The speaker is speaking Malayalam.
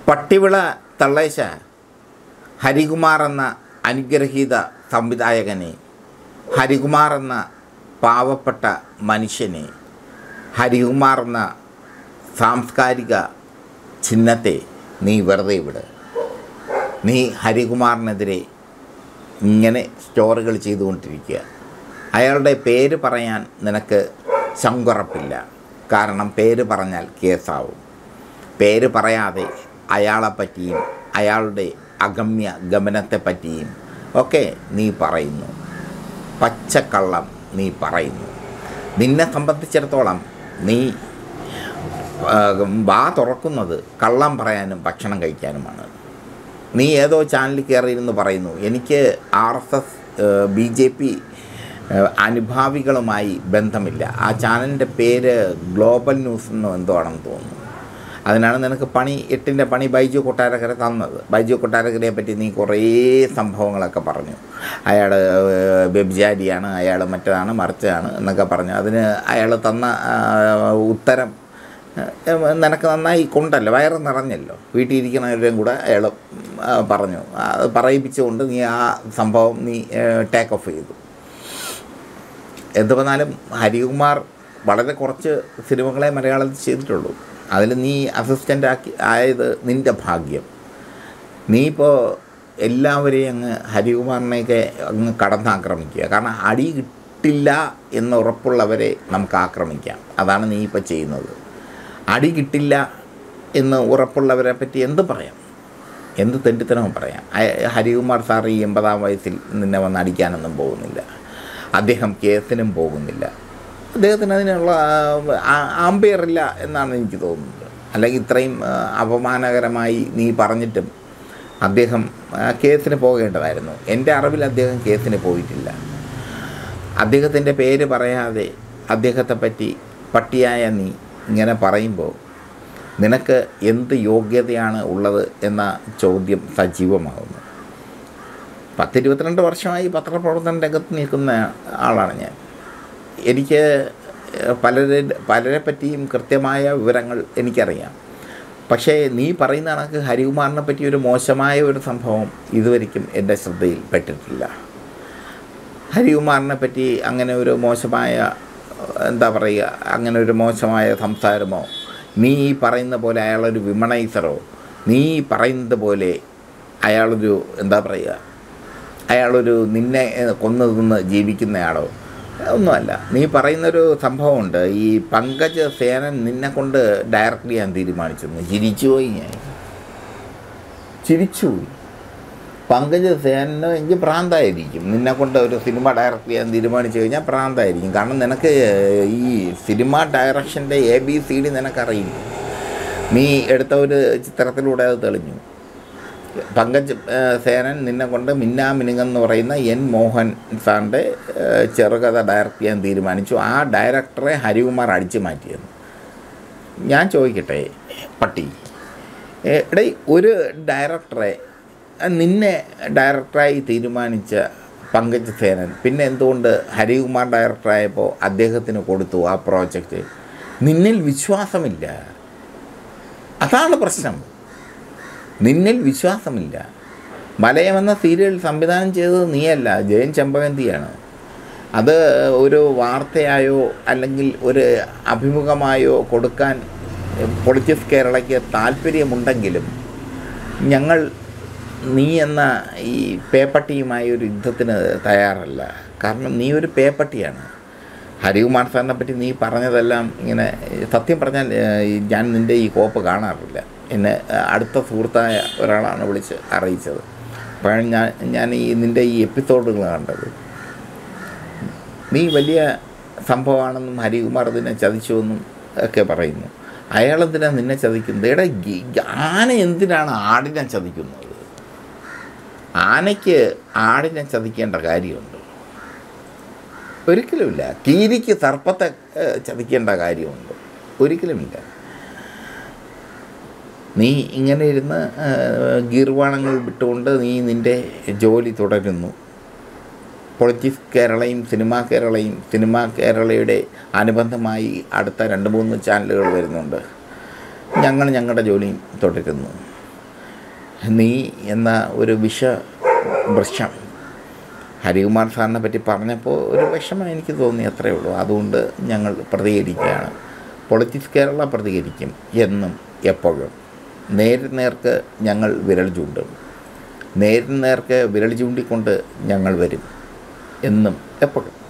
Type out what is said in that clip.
പട്ടിവിള തള്ളേശ ഹരികുമാർ എന്ന അനുഗ്രഹീത സംവിധായകനെ ഹരികുമാർ എന്ന പാവപ്പെട്ട മനുഷ്യനെ ഹരികുമാർ എന്ന സാംസ്കാരിക ചിഹ്നത്തെ നീ വെറുതെ വിട് നീ ഹരികുമാറിനെതിരെ ഇങ്ങനെ സ്റ്റോറികൾ ചെയ്തുകൊണ്ടിരിക്കുക അയാളുടെ പേര് പറയാൻ നിനക്ക് ശങ്കുറപ്പില്ല കാരണം പേര് പറഞ്ഞാൽ കേസാവും പേര് പറയാതെ അയാളെപ്പറ്റിയും അയാളുടെ അഗമ്യ ഗമനത്തെപ്പറ്റിയും ഒക്കെ നീ പറയുന്നു പച്ചക്കള്ളം നീ പറയുന്നു നിന്നെ സംബന്ധിച്ചിടത്തോളം നീ ആ, വാ തുറക്കുന്നത് കള്ളം പറയാനും ഭക്ഷണം കഴിക്കാനുമാണ് നീ ഏതോ ചാനലിൽ കയറിയിരുന്ന് പറയുന്നു എനിക്ക് R S S B J P അനുഭാവികളുമായി ബന്ധമില്ല ആ ചാനലിൻ്റെ പേര് ഗ്ലോബൽ ന്യൂസ് എന്നോ എന്തോ ആണെന്ന് തോന്നുന്നു അതിനാണ് നിനക്ക് പണി എട്ടിൻ്റെ പണി ബൈജു കൊട്ടാരക്കര തന്നത് ബൈജു കൊട്ടാരക്കരയെ പറ്റി നീ കുറേ സംഭവങ്ങളൊക്കെ പറഞ്ഞു അയാൾ വ്യഭിചാരിയാണ് അയാൾ മറ്റതാണ് മറിച്ചതാണ് എന്നൊക്കെ പറഞ്ഞു അതിന് അയാൾ തന്ന ആ, ഉത്തരം ഏഹ്, നിനക്ക് നന്നായി കൊണ്ടല്ലോ വയറ് നിറഞ്ഞല്ലോ വീട്ടിൽ ഇരിക്കുന്നവരുടെയും കൂടെ അയാൾ പറഞ്ഞു അത് പറയിപ്പിച്ചുകൊണ്ട് നീ ആ സംഭവം നീ ടേക്ക് ഓഫ് ചെയ്തു എന്ത് പറഞ്ഞാലും ഹരികുമാർ വളരെ കുറച്ച് സിനിമകളെ മലയാളത്തിൽ ചെയ്തിട്ടുള്ളൂ അതിൽ നീ അസിസ്റ്റൻ്റ് ആക്കി ആയത് നിൻ്റെ ഭാഗ്യം നീ ഇപ്പോൾ എല്ലാവരെയും അങ്ങ് ഹരികുമാറിനെയൊക്കെ അങ്ങ് കടന്നാക്രമിക്കുക കാരണം അടി കിട്ടില്ല എന്ന് ഉറപ്പുള്ളവരെ നമുക്ക് ആക്രമിക്കാം അതാണ് നീ ഇപ്പോൾ ചെയ്യുന്നത് അടി കിട്ടില്ല എന്ന് ഉറപ്പുള്ളവരെ പറ്റി എന്ത് പറയാം എന്ത് തെണ്ടിത്തനവും പറയാം അയ- ഹരികുമാർ സാർ ഈ എൺപതാം വയസ്സിൽ നിന്നെ വന്ന് അടിക്കാനൊന്നും പോകുന്നില്ല അദ്ദേഹം കേസിനും പോകുന്നില്ല അദ്ദേഹത്തിന് അതിനുള്ള ആംബിയർ ഇല്ല എന്നാണ് എനിക്ക് തോന്നുന്നത് അല്ലെങ്കിൽ ഇത്രയും ആ, അപമാനകരമായി നീ പറഞ്ഞിട്ടും അദ്ദേഹം ആ, കേസിന് പോകേണ്ടതായിരുന്നു എൻ്റെ അറിവിൽ അദ്ദേഹം കേസിന് പോയിട്ടില്ല അദ്ദേഹത്തിൻ്റെ പേര് പറയാതെ അദ്ദേഹത്തെ പറ്റി പട്ടിയായ നീ ഇങ്ങനെ പറയുമ്പോൾ നിനക്ക് എന്ത് യോഗ്യതയാണ് ഉള്ളത് എന്ന ചോദ്യം സജീവമാകുന്നു പത്തിരുപത്തിരണ്ട് വർഷമായി പത്രപ്രവർത്തന രംഗത്ത് നിൽക്കുന്ന ആളാണ് ഞാൻ എനിക്ക് പലരെ പലരെ പറ്റിയും കൃത്യമായ വിവരങ്ങൾ എനിക്കറിയാം പക്ഷേ നീ പറയുന്ന കണക്ക് ഹരികുമാറിനെ പറ്റി ഒരു മോശമായ ഒരു സംഭവം ഇതുവരെയ്ക്കും എൻ്റെ ശ്രദ്ധയിൽ പെട്ടിട്ടില്ല ഹരികുമാറിനെ പറ്റി അങ്ങനെ ഒരു മോശമായ എന്താ പറയുക അങ്ങനെ ഒരു മോശമായ സംസാരമോ നീ ഈ പറയുന്ന പോലെ അയാളൊരു വിമണൈസറോ നീ ഈ പറയുന്നത് പോലെ അയാളൊരു എന്താ പറയുക അയാളൊരു നിന്നെ കൊന്നു നിന്ന് ജീവിക്കുന്നയാളോ ഒന്നുമല്ല നീ പറയുന്നൊരു സംഭവമുണ്ട് ഈ പങ്കജ് സേനൻ നിന്നെ കൊണ്ട് ഡയറക്റ്റ് ചെയ്യാൻ തീരുമാനിച്ചെന്ന് ചിരിച്ചുപോയി ഞാൻ ചിരിച്ചുപോയി പങ്കജ് സേനന് എനിക്ക് പ്രാന്തായിരിക്കും നിന്നെ കൊണ്ട് ഒരു സിനിമ ഡയറക്റ്റ് ചെയ്യാൻ തീരുമാനിച്ചു കഴിഞ്ഞാൽ പ്രാന്തായിരിക്കും കാരണം നിനക്ക് ഈ സിനിമ ഡയറക്ഷൻ്റെ എ ബി സി ഡി നിനക്കറിയും നീ എടുത്ത ഒരു ചിത്രത്തിലൂടെ അത് തെളിഞ്ഞു പങ്കജ് ഏഹ്, സേനൻ നിന്നെ കൊണ്ട് മിന്നാ മിനുങ്ങെന്ന് പറയുന്ന എൻ മോഹൻ സാറിൻ്റെ ഏഹ്, ചെറുകഥ ഡയറക്റ്റ് ചെയ്യാൻ തീരുമാനിച്ചു ആ ഡയറക്ടറെ ഹരികുമാർ അടിച്ചു മാറ്റിയെന്ന് ഞാൻ ചോദിക്കട്ടെ പട്ടി ഏ, എടേ ഒരു ഡയറക്ടറെ ആ, നിന്നെ ഡയറക്ടറായി തീരുമാനിച്ച പങ്കജ് സേനൻ പിന്നെ എന്തുകൊണ്ട് ഹരികുമാർ ഡയറക്ടറായപ്പോൾ അദ്ദേഹത്തിന് കൊടുത്തു ആ പ്രോജക്റ്റ് നിന്നിൽ വിശ്വാസമില്ല അതാണ് പ്രശ്നം നിന്നിൽ വിശ്വാസമില്ല മലയം എന്ന സീരിയൽ സംവിധാനം ചെയ്തത് നീയല്ല ജയൻ ചെമ്പകന്തിയാണ് അത് ഒരു വാർത്തയായോ അല്ലെങ്കിൽ ഒരു അഭിമുഖമായോ കൊടുക്കാൻ പൊളിറ്റിക്സ് കേരളയ്ക്ക് താല്പര്യമുണ്ടെങ്കിലും ഞങ്ങൾ നീ എന്ന ഈ പേപ്പട്ടിയുമായി ഒരു യുദ്ധത്തിന് തയ്യാറല്ല കാരണം നീ ഒരു പേപ്പട്ടിയാണ് ഹരികുമാർ സാറിനെ പറ്റി നീ പറഞ്ഞതെല്ലാം ഇങ്ങനെ സത്യം പറഞ്ഞാൽ ഏഹ്, ഈ ഞാൻ നിൻ്റെ ഈ കോപ്പ് കാണാറില്ല എന്നെ ഏഹ്, അടുത്ത സുഹൃത്തായ ഒരാളാണ് വിളിച്ച് അറിയിച്ചത് അപ്പോഴാണ് ഞാൻ ഞാൻ ഈ നിൻ്റെ ഈ എപ്പിസോഡുകൾ കണ്ടത് നീ വലിയ സംഭവമാണെന്നും ഹരികുമാർ നിന്നെ ചതിച്ചുവെന്നും ഒക്കെ പറയുന്നു അയാളെന്തിനാ നിന്നെ ചതിക്കുന്നത് എടാ ഗി- ആന എന്തിനാണ് ആടിനെ ചതിക്കുന്നത് ആനയ്ക്ക് ആടിനെ ചതിക്കേണ്ട കാര്യമുണ്ട് ഒരിക്കലുമില്ല കീരിക്ക് സർപ്പത്തെ ഏഹ്, ചതിക്കേണ്ട കാര്യമുണ്ട് ഒരിക്കലുമില്ല നീ ഇങ്ങനെ ഇരുന്ന് ഏഹ്, ഗീർവാണങ്ങൾ വിട്ടുകൊണ്ട് നീ നിൻ്റെ ജോലി തുടരുന്നു പൊളിറ്റിക്സ് കേരളയും സിനിമാ കേരളയും സിനിമാ കേരളയുടെ അനുബന്ധമായി അടുത്ത രണ്ട് മൂന്ന് ചാനലുകൾ വരുന്നുണ്ട് ഞങ്ങൾ ഞങ്ങളുടെ ജോലിയും തുടരുന്നു നീ എന്ന ഒരു വിഷ വൃക്ഷം ഹരികുമാർ സാറിനെ പറ്റി പറഞ്ഞപ്പോൾ ഒരു വിഷമം എനിക്ക് തോന്നി അത്രയേ ഉള്ളൂ അതുകൊണ്ട് ഞങ്ങൾ പ്രതികരിക്കുകയാണ് പൊളിറ്റിക്സ് കേരള പ്രതികരിക്കും എന്നും എപ്പോഴും നേര് നേർക്ക് ഞങ്ങൾ വിരൽ ചൂണ്ടും നേരിന് നേർക്ക് വിരൽ ചൂണ്ടിക്കൊണ്ട് ഞങ്ങൾ വരും എന്നും എപ്പോഴും